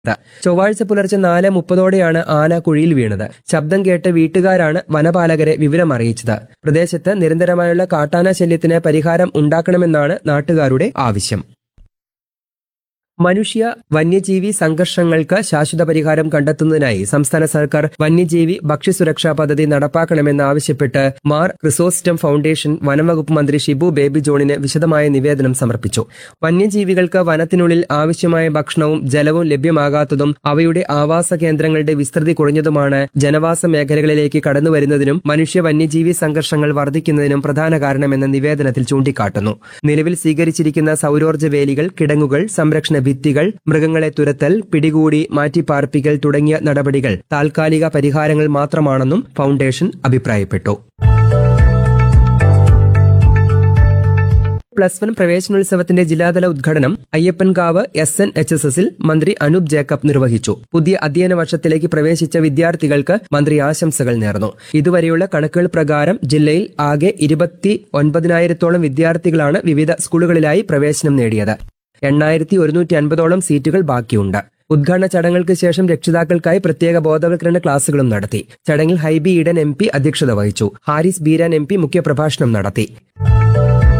ചൊവ്വാഴ്ച പുലർച്ചെ നാല് മുപ്പതോടെയാണ് ആന കുഴിയിൽ വീണത് ശബ്ദം കേട്ട് വീട്ടുകാരാണ് വനപാലകരെ വിവരം അറിയിച്ചത് പ്രദേശത്ത് നിരന്തരമായുള്ള കാട്ടാന ശല്യത്തിന് പരിഹാരം ഉണ്ടാക്കണമെന്നാണ് നാട്ടുകാരുടെ ആവശ്യം മനുഷ്യ വന്യജീവി സംഘർഷങ്ങൾക്ക് ശാശ്വത പരിഹാരം കണ്ടെത്തുന്നതിനായി സംസ്ഥാന സർക്കാർ വന്യജീവി ഭക്ഷ്യസുരക്ഷാ പദ്ധതി നടപ്പാക്കണമെന്നാവശ്യപ്പെട്ട് മാർ ക്രിസോസ്റ്റം ഫൗണ്ടേഷൻ വനംവകുപ്പ് മന്ത്രി ഷിബു ബേബി ജോണിന് വിശദമായ നിവേദനം സമർപ്പിച്ചു വന്യജീവികൾക്ക് വനത്തിനുള്ളിൽ ആവശ്യമായ ഭക്ഷണവും ജലവും ലഭ്യമാകാത്തതും അവയുടെ ആവാസ കേന്ദ്രങ്ങളുടെ വിസ്തൃതി കുറഞ്ഞതുമാണ് ജനവാസ മേഖലകളിലേക്ക് കടന്നുവരുന്നതിനും മനുഷ്യ വന്യജീവി സംഘർഷങ്ങൾ വർദ്ധിക്കുന്നതിനും പ്രധാന കാരണമെന്ന് നിവേദനത്തിൽ ചൂണ്ടിക്കാട്ടുന്നു നിലവിൽ സ്വീകരിച്ചിരിക്കുന്ന സൗരോർജ്ജ വേലികൾ കിടങ്ങുകൾ സംരക്ഷണ ഭിത്തികൾ മൃഗങ്ങളെ തുരത്തൽ പിടികൂടി മാറ്റിപ്പാർപ്പിക്കൽ തുടങ്ങിയ നടപടികൾ താൽക്കാലിക പരിഹാരങ്ങൾ മാത്രമാണെന്നും ഫൗണ്ടേഷൻ അഭിപ്രായപ്പെട്ടു പ്ലസ് വൺ പ്രവേശനോത്സവത്തിന്റെ ജില്ലാതല ഉദ്ഘാടനം Ayyappankavu S N H S എസിൽ മന്ത്രി അനൂപ് ജേക്കബ് നിർവഹിച്ചു പുതിയ അധ്യയന വർഷത്തിലേക്ക് പ്രവേശിച്ച വിദ്യാർത്ഥികൾക്ക് മന്ത്രി ആശംസകൾ നേർന്നു ഇതുവരെയുള്ള കണക്കുകൾ പ്രകാരം ജില്ലയിൽ ആകെ ഇരുപത്തി ഒൻപതിനായിരത്തോളം വിദ്യാർത്ഥികളാണ് വിവിധ സ്കൂളുകളിലായി പ്രവേശനം നേടിയത് എണ്ണായിരത്തി ഒരുന്നൂറ്റി അൻപതോളം സീറ്റുകൾ ബാക്കിയുണ്ട് ഉദ്ഘാടന ചടങ്ങുകൾക്ക് ശേഷം രക്ഷിതാക്കൾക്കായി പ്രത്യേക ബോധവൽക്കരണ ക്ലാസുകളും നടത്തി ചടങ്ങിൽ ഹൈബി ഈഡൻ എം പി അധ്യക്ഷത വഹിച്ചു ഹാരിസ് ബീരാൻ എം പി മുഖ്യപ്രഭാഷണം നടത്തി